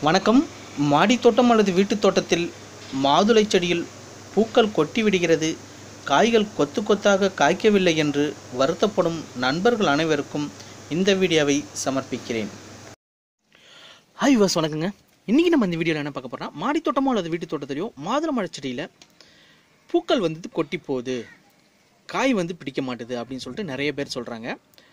வணக்கம் மாடித் தோட்டம் அல்லது வீட்டுத் தோட்டத்தில் மாதுளை செடியில் பூக்கள் கொட்டி விடுகிறது காய்கள் கொத்து கொத்தாக காய்க்கவில்லை என்று வருத்தப்படும் நண்பர்கள் அனைவருக்கும் இந்த வீடியோவை சமர்ப்பிக்கிறேன் ஹாய் வாஸ் வணக்கங்க இன்றைக்கி நம்ம இந்த வீடியோவில் என்ன பார்க்க போகிறோம் மாடித் தோட்டமோ அல்லது வீட்டுத் தோட்டத்திலையோ மாதுளை மரச் செடியில் பூக்கள் வந்து கொட்டி போகுது காய் வந்து பிடிக்க மாட்டுது அப்படின்னு சொல்லிட்டு நிறைய பேர் சொல்கிறாங்க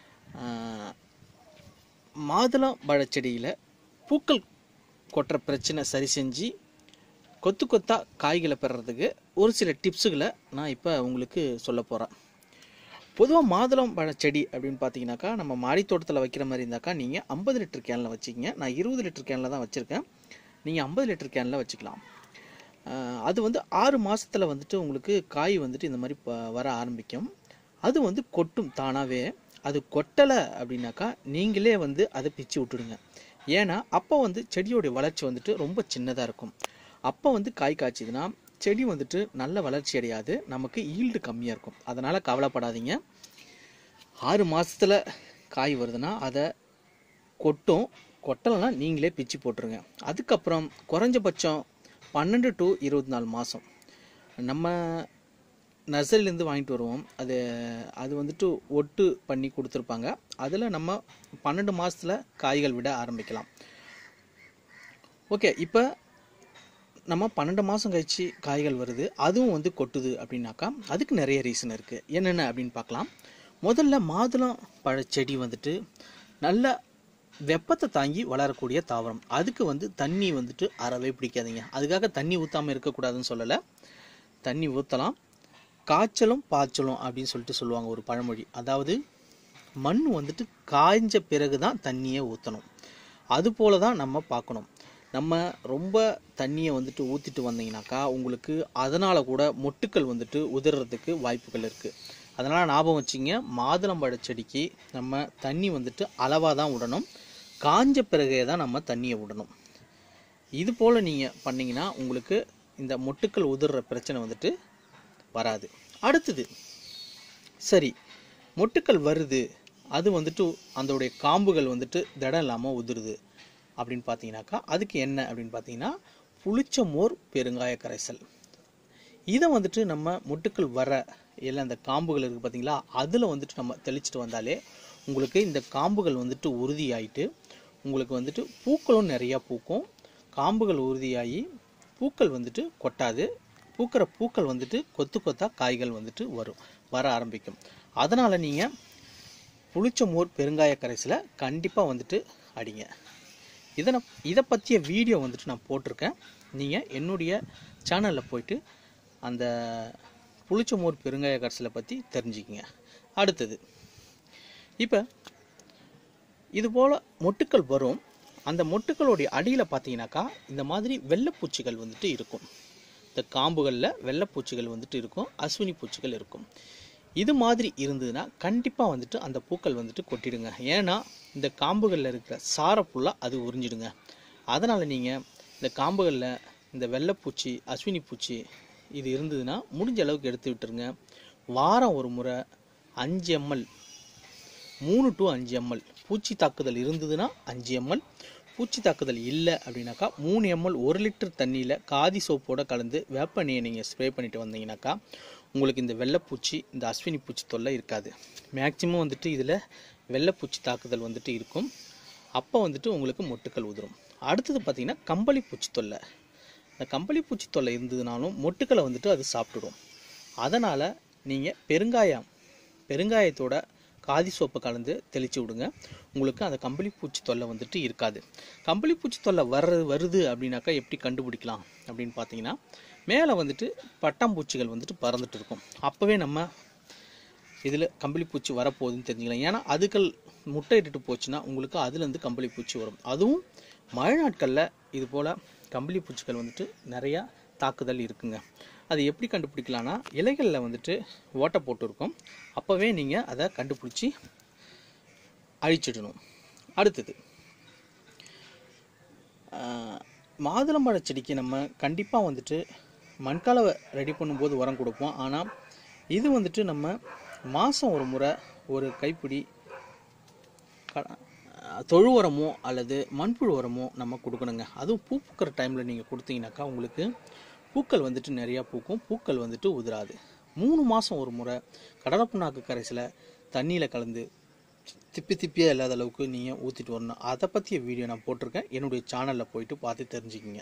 மாதுளம் பழச்செடியில் பூக்கள் கொட்டுற பிரச்சனை சரி செஞ்சு கொத்து கொத்தா காய்களை பெறுறதுக்கு ஒரு சில டிப்ஸுகளை நான் இப்போ உங்களுக்கு சொல்ல போகிறேன் பொதுவாக மாதுளம் பழச்செடி அப்படின்னு பார்த்தீங்கன்னாக்கா நம்ம மாடி தோட்டத்தில் வைக்கிற மாதிரி இருந்தாக்கா நீங்கள் ஐம்பது லிட்டர் கேனில் வச்சுக்கிங்க நான் இருபது லிட்டர் கேனில் தான் வச்சுருக்கேன் நீங்கள் ஐம்பது லிட்டர் கேனில் வச்சுக்கலாம் ஆஹ் அது வந்து ஆறு மாதத்தில் வந்துட்டு உங்களுக்கு காய் வந்துட்டு இந்த மாதிரி ப- வர ஆரம்பிக்கும் அது வந்து கொட்டும் தானாகவே அது கொட்டலை அப்படின்னாக்கா நீங்களே வந்து அதை பிச்சு விட்டுடுங்க ஏன்னா அப்போ வந்து செடியோடைய வளர்ச்சி வந்துட்டு ரொம்ப சின்னதாக இருக்கும் அப்போ வந்து காய் காய்ச்சிதுன்னா செடி வந்துட்டு நல்ல வளர்ச்சி அடையாது நமக்கு ஈல்டு கம்மியாக இருக்கும் அதனால் கவலைப்படாதீங்க ஆறு மாதத்தில் காய் வருதுன்னா அதை கொட்டும் கொட்டலைன்னா நீங்களே பிச்சு போட்டுருங்க அதுக்கப்புறம் குறைஞ்சபட்சம் பன்னெண்டு டு இருபத்தி நாலு மாதம் நம்ம நர்சரிலேருந்து வாங்கிட்டு வருவோம் அது அது வந்துட்டு ஒட்டு பண்ணி கொடுத்துருப்பாங்க அதில் நம்ம பன்னெண்டு மாதத்தில் காய்கள் விட ஆரம்பிக்கலாம் ஓகே இப்போ நம்ம பன்னெண்டு மாதம் கழிச்சு காய்கள் வருது அதுவும் வந்து கொட்டுது அப்படின்னாக்கா அதுக்கு நிறைய ரீசன் இருக்குது என்னென்ன அப்படின்னு பார்க்கலாம் முதல்ல மாதுளம் பழச்செடி வந்துட்டு நல்ல வெப்பத்தை தாங்கி வளரக்கூடிய தாவரம் அதுக்கு வந்து தண்ணி வந்துட்டு அறவே பிடிக்காதீங்க அதுக்காக தண்ணி ஊற்றாமல் இருக்கக்கூடாதுன்னு சொல்லலை தண்ணி ஊற்றலாம் காய்ச்சலும் பாய்ச்சலும் அப்படின்னு சொல்லிட்டு சொல்லுவாங்க ஒரு பழமொழி அதாவது மண் வந்துட்டு காய்ஞ்ச பிறகு தான் தண்ணியை ஊற்றணும் அது போல தான் நம்ம பார்க்கணும் நம்ம ரொம்ப தண்ணியை வந்துட்டு ஊற்றிட்டு வந்தீங்கன்னாக்கா உங்களுக்கு அதனால் கூட மொட்டுக்கள் வந்துட்டு உதிர்றதுக்கு வாய்ப்புகள் இருக்குது அதனால் ஞாபகம் வச்சிங்க மாதுளம்பழ செடிக்கு நம்ம தண்ணி வந்துட்டு அளவாக தான் விடணும் காஞ்ச பிறகே தான் நம்ம தண்ணியை விடணும் இது போல் நீங்கள் பண்ணீங்கன்னா உங்களுக்கு இந்த மொட்டுக்கள் உதிர்ற பிரச்சனை வந்துட்டு வராது அடுத்தது சரி மொட்டுக்கள் வருது அது வந்துட்டு அதோடைய காம்புகள் வந்துட்டு திடம் இல்லாமல் உதிருது அப்படின்னு பார்த்தீங்கன்னாக்கா அதுக்கு என்ன அப்படின்னு பார்த்தீங்கன்னா புளிச்ச மோர் பெருங்காய கரைசல் இதை வந்துட்டு நம்ம மொட்டுக்கள் வர இல்லை அந்த காம்புகள் இருக்குது பார்த்தீங்களா அதில் வந்துட்டு நம்ம தெளிச்சிட்டு வந்தாலே உங்களுக்கு இந்த காம்புகள் வந்துட்டு உறுதியாயிட்டு உங்களுக்கு வந்துட்டு பூக்களும் நிறையா பூக்கும் காம்புகள் உறுதியாகி பூக்கள் வந்துட்டு கொட்டாது பூக்கிற பூக்கள் வந்துட்டு கொத்து கொத்தா காய்கள் வந்துட்டு வரும் வர ஆரம்பிக்கும் அதனால் நீங்கள் புளிச்ச மோர் பெருங்காய கரைசலை கண்டிப்பாக வந்துட்டு அடிங்க இதை நான் இதை பற்றிய வீடியோ வந்துட்டு நான் போட்டிருக்கேன் நீங்கள் என்னுடைய சேனலில் போயிட்டு அந்த புளிச்ச மோர் பெருங்காய கரைசலை பற்றி தெரிஞ்சுக்கிங்க அடுத்தது இப்போ இது போல் மொட்டுக்கள் வரும் அந்த மொட்டுக்களுடைய அடியில் பார்த்தீங்கன்னாக்கா இந்த மாதிரி வெள்ளைப்பூச்சிகள் வந்துட்டு இருக்கும் இந்த காம்புகளில் வெள்ளைப்பூச்சிகள் வந்துட்டு இருக்கும் அஸ்வினி பூச்சிகள் இருக்கும் இது மாதிரி இருந்ததுன்னா கண்டிப்பாக வந்துட்டு அந்த பூக்கள் வந்துட்டு கொட்டிடுங்க ஏன்னா இந்த காம்புகளில் இருக்கிற சாரை ஃபுல்லாக அது உறிஞ்சிடுங்க அதனால் நீங்கள் இந்த காம்புகளில் இந்த வெள்ளைப்பூச்சி அஸ்வினி பூச்சி இது இருந்ததுன்னா முடிஞ்ச அளவுக்கு எடுத்து விட்டுருங்க வாரம் ஒரு முறை அஞ்சு எம்எல் மூணு டு அஞ்சு எம்எல் பூச்சி தாக்குதல் இருந்ததுன்னா அஞ்சு எம்எல் பூச்சி தாக்குதல் இல்லை அப்படின்னாக்கா மூணு எம்எல் ஒரு லிட்டர் தண்ணியில் காதி சோப்போட கலந்து வேப்ப எண்ணெயை நீங்கள் ஸ்ப்ரே பண்ணிட்டு வந்தீங்கன்னாக்கா உங்களுக்கு இந்த வெள்ளைப்பூச்சி இந்த அஸ்வினி பூச்சி தொல்லை இருக்காது மேக்சிமம் வந்துட்டு இதில் வெள்ளைப்பூச்சி தாக்குதல் வந்துட்டு இருக்கும் அப்போ வந்துட்டு உங்களுக்கு மொட்டுக்கள் உதிரும் அடுத்தது பார்த்தீங்கன்னா கம்பளி பூச்சி தொல்லை இந்த கம்பளி பூச்சி தொல்லை இருந்ததுனாலும் மொட்டுக்களை வந்துட்டு அது சாப்பிட்டுடும் அதனால் நீங்கள் பெருங்காயம் பெருங்காயத்தோட காதி சோப்பை கலந்து தெளித்து விடுங்க உங்களுக்கு அந்த கம்பளி பூச்சி தொல்லை வந்துட்டு இருக்காது கம்பளி பூச்சி தொல்லை வர்றது வருது அப்படின்னாக்கா எப்படி கண்டுபிடிக்கலாம் அப்படின்னு பார்த்தீங்கன்னா மேலே வந்துட்டு பட்டாம்பூச்சிகள் வந்துட்டு பறந்துட்டு இருக்கும் அப்போவே நம்ம இதில் கம்பளி பூச்சி வரப்போகுதுன்னு தெரிஞ்சுக்கலாம் ஏன்னா அதுகள் முட்டையிட்டுட்டு போச்சுன்னா உங்களுக்கு அதுலேருந்து கம்பளி பூச்சி வரும் அதுவும் மழை நாட்களில் இது போல் கம்பளி பூச்சிகள் வந்துட்டு நிறையா தாக்குதல் இருக்குங்க அது எப்படி கண்டுபிடிக்கலாம்னா இலைகளில் வந்துட்டு ஓட்டை போட்டு இருக்கும் அப்போவே நீங்கள் அதை கண்டுபிடிச்சி அழிச்சிடணும் அடுத்தது ஆஹ், மாதுளம்பழ செடிக்கு நம்ம கண்டிப்பாக வந்துட்டு மண்கலவை ரெடி பண்ணும்போது உரம் கொடுப்போம் ஆனால் இது வந்துட்டு நம்ம மாதம் ஒரு முறை ஒரு கைப்பிடி க- தொழு உரமோ அல்லது மண்புழு உரமோ நம்ம கொடுக்கணுங்க அதுவும் பூ பூக்கிற டைமில் நீங்கள் கொடுத்தீங்கன்னாக்கா உங்களுக்கு பூக்கள் வந்துட்டு நிறையா பூக்கும் பூக்கள் வந்துட்டு உதிராது மூணு மாதம் ஒரு முறை கடலை புண்ணாக்கு கரைசலை தண்ணியில் கலந்து திப்பி திப்பியாக இல்லாத அளவுக்கு நீங்கள் ஊற்றிட்டு வரணும் அதை பற்றிய வீடியோ நான் போட்டிருக்கேன் என்னுடைய சேனலில் போயிட்டு பார்த்து தெரிஞ்சுக்கிங்க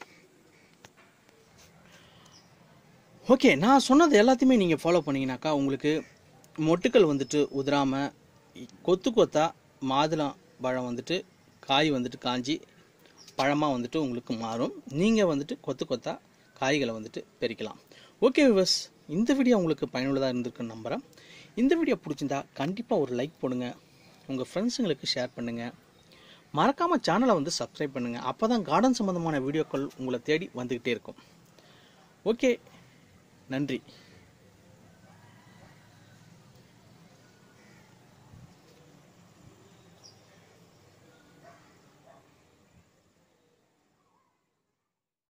ஓகே நான் சொன்னது எல்லாத்தையுமே நீங்கள் ஃபாலோ பண்ணீங்கன்னாக்கா உங்களுக்கு மொட்டுக்கள் வந்துட்டு உதிராமல் கொத்து கொத்தா மாதுளம் பழம் வந்துட்டு காய் வந்துட்டு காஞ்சி பழமாக வந்துட்டு உங்களுக்கு மாறும் நீங்கள் வந்துட்டு கொத்து கொத்தா காய்களை வந்துட்டு பெரிக்கலாம் ஓகே விவஸ் இந்த வீடியோ உங்களுக்கு பயனுள்ளதாக இருந்திருக்குன்னு நம்புகிறேன் இந்த வீடியோ பிடிச்சிருந்தா கண்டிப்பாக ஒரு லைக் போடுங்க உங்கள் ஃப்ரெண்ட்ஸுங்களுக்கு ஷேர் பண்ணுங்கள் மறக்காமல் சேனலை வந்து சப்ஸ்கிரைப் பண்ணுங்கள் அப்போ தான் கார்டன் சம்மந்தமான வீடியோக்கள் உங்களை தேடி வந்துக்கிட்டே இருக்கும் ஓகே நன்றி